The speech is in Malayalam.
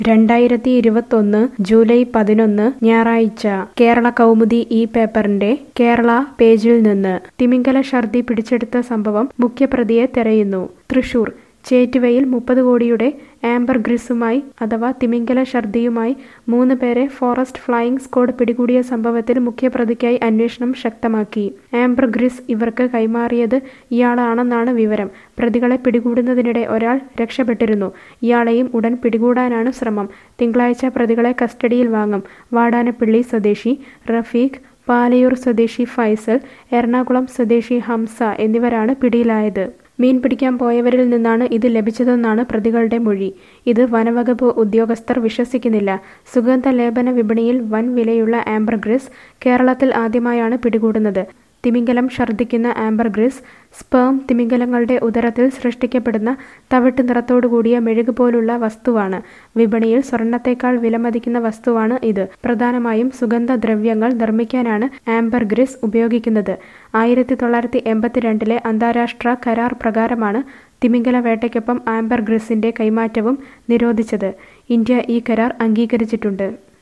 രണ്ടായിരത്തി ഇരുപത്തൊന്ന് ജൂലൈ പതിനൊന്ന് ഞായറാഴ്ച കേരള കൗമുദി ഈ പേപ്പറിന്റെ കേരള പേജിൽ നിന്ന് തിമിംഗല ഛർദി പിടിച്ചെടുത്ത സംഭവം മുഖ്യപ്രതിയെ തെരയുന്നു തൃശൂർ ചേറ്റുവയിൽ മുപ്പത് കോടിയുടെ ആംബർ ഗ്രിസുമായി അഥവാ തിമിംഗല ഛർദിയുമായി മൂന്ന് പേരെ ഫോറസ്റ്റ് ഫ്ലൈയിംഗ് സ്ക്വാഡ് പിടികൂടിയ സംഭവത്തിൽ മുഖ്യപ്രതിക്കായി അന്വേഷണം ശക്തമാക്കി ആംബർ ഗ്രിസ് ഇവർക്ക് കൈമാറിയത് ഇയാളാണെന്നാണ് വിവരം പ്രതികളെ പിടികൂടുന്നതിനിടെ ഒരാൾ രക്ഷപ്പെട്ടിരുന്നു ഇയാളെയും ഉടൻ പിടികൂടാനാണ് ശ്രമം തിങ്കളാഴ്ച പ്രതികളെ കസ്റ്റഡിയിൽ വാങ്ങും വാടാനപ്പള്ളി സ്വദേശി റഫീഖ് പാലയൂർ സ്വദേശി ഫൈസൽ എറണാകുളം സ്വദേശി ഹംസ എന്നിവരാണ് പിടിയിലായത് മീൻ പിടിക്കാൻ പോയവരിൽ നിന്നാണ് ഇത് ലഭിച്ചതെന്നാണ് പ്രതികളുടെ മൊഴി ഇത് വനവകുപ്പ് ഉദ്യോഗസ്ഥർ വിശ്വസിക്കുന്നില്ല സുഗന്ധ ലേപന വിപണിയിൽ വൻ വിലയുള്ള ആംബർഗ്രിസ് കേരളത്തിൽ ആദ്യമായാണ് പിടികൂടുന്നത് തിമിംഗലം ഛർദ്ദിക്കുന്ന ആംബർഗ്രിസ് സ്പേം തിമിംഗലങ്ങളുടെ ഉദരത്തിൽ സൃഷ്ടിക്കപ്പെടുന്ന തവിട്ട് നിറത്തോടുകൂടിയ മെഴുക് പോലുള്ള വസ്തുവാണ് വിപണിയിൽ സ്വർണത്തേക്കാൾ വിലമതിക്കുന്ന വസ്തുവാണ് ഇത് പ്രധാനമായും സുഗന്ധദ്രവ്യങ്ങൾ നിർമ്മിക്കാനാണ് ആംബർഗ്രിസ് ഉപയോഗിക്കുന്നത് ആയിരത്തി തൊള്ളായിരത്തി എൺപത്തിരണ്ടിലെ അന്താരാഷ്ട്ര കരാർ പ്രകാരമാണ് തിമിംഗല വേട്ടയ്ക്കൊപ്പം ആംബർഗ്രിസിന്റെ കൈമാറ്റവും നിരോധിച്ചത് ഇന്ത്യ ഈ കരാർ അംഗീകരിച്ചിട്ടുണ്ട്